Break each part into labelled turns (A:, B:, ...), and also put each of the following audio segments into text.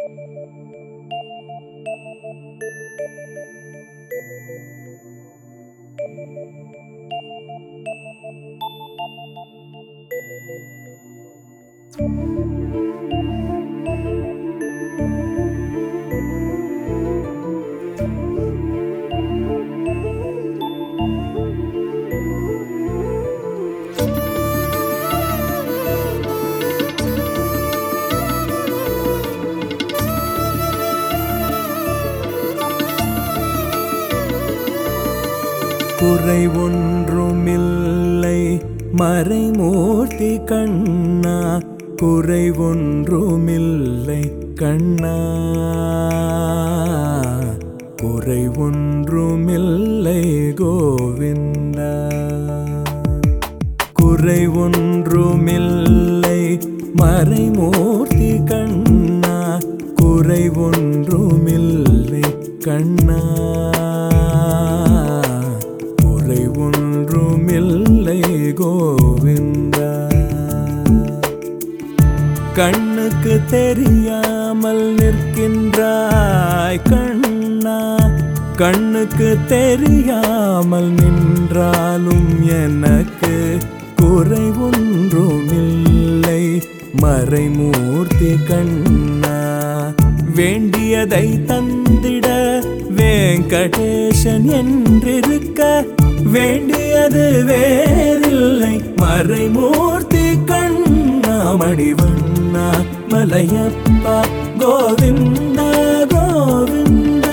A: குறை ஒன்றுமில்லை மறைமூர்த்தி கண்ணா குறை ஒன்றுமில்லை கண்ணா குறை ஒன்றுமில்லை கோவிந்தா குறை ஒன்றுமில்லை மறைமூர்த்தி கண்ணா குறை ஒன்றுமில்லை கண்ணா குறை ஒன்றுமில்லை கோவிந்தா கண்ணுக்கு தெரியாமல் நிற்கின்றாய் கண்ணா கண்ணுக்கு தெரியாமல் நின்றாலும் எனக்கு குறை ஒன்றுமில்லை மறைமூர்த்தி கண்ணா வேண்டியதை தந்திட வெங்கடேசன் என்றிருக்க வேண்டியது வேறில்லை மறைமூர்த்தி கண்ணா மணிவண்ணா மலையப்பா கோவிந்தா கோவிந்தா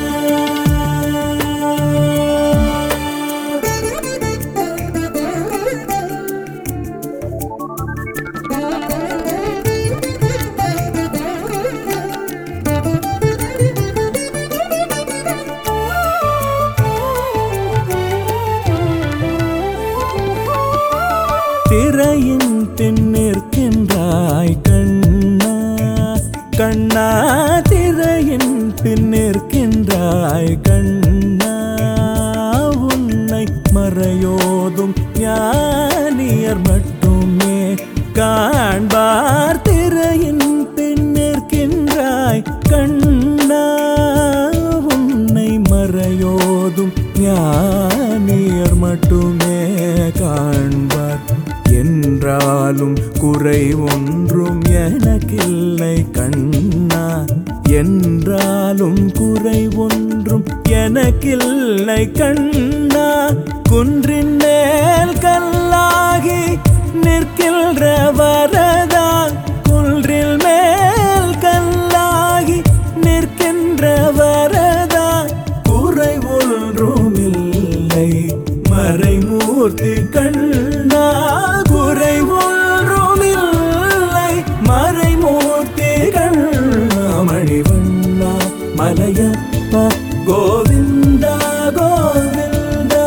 A: திரையின் பின் நிற்கின்றாய் கண்ணா கண்ணா திரையின் பின் நிற்கின்றாய் கண்ணா உன்னை மறையோதும் ஞானியர் மட்டுமே காண்பார் திரையின் பின் நிற்கின்றாய் கண்ணா உன்னை மறையோதும் ஞானியர் மட்டுமே காண்பார் என்றாலும் குறை ஒன்றும் எனக்கில்லை கண்ணா என்றாலும் குறை ஒன்றும் எனக்கில்லை கண்ணா குன்றின் மேல் கல்லாகி நிற்கின்ற வரதா குன்றில் மேல் கல்லாகி நிற்கின்ற வரதா குறை ஒன்றுமில்லை மறைமூர்த்தி கண்ணா குறை ஒன்றுமில்லை மறைமூர்த்தி கண்ணா மணிவண்ணா மலையப்பா கோவிந்தா கோவிந்தா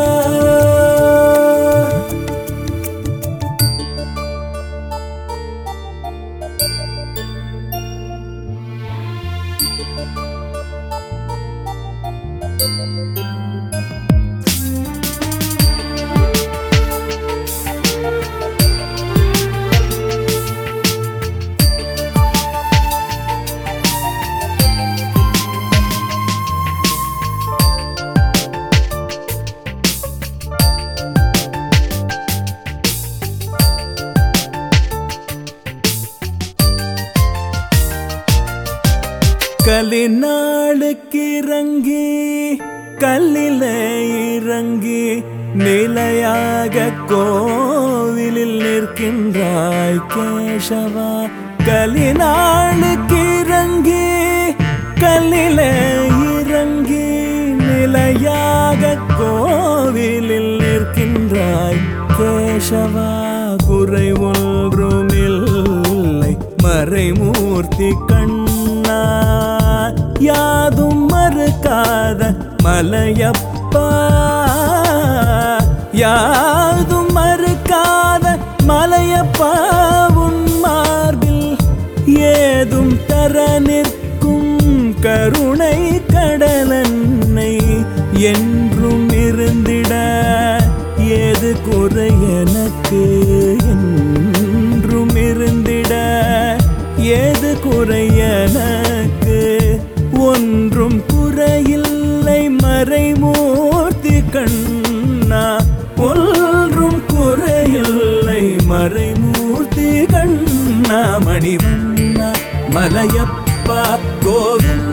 A: கலினாளுக்கு இறங்கி கல்லில இறங்கி நிலையாக கோவிலில் நிற்கின்றாய் கேசவா கலினாளுக்கு இறங்கி கல்லில இறங்கி நிலையாக கோவிலில் நிற்கின்றாய் கேசவா குறை ஒன்றுமில்லை மறைமூர்த்தி கண்ணா யாதும் மறுக்காத மலையப்பா யாதும் மறுக்காத மலையப்பா உன் மார்பில் ஏதும் தர நிற்கும் கருணை கடலன்னை என்றும் இருந்திட ஏது குறை எனக்கு என்றும் இருந்திட ஏது குறை எனக்கு மறைமூர்த்தி கண்ணா ஒன்றும் குறையில்லை மறைமூர்த்தி கண்ணா மணிவண்ணா மலையப்பா கோவில்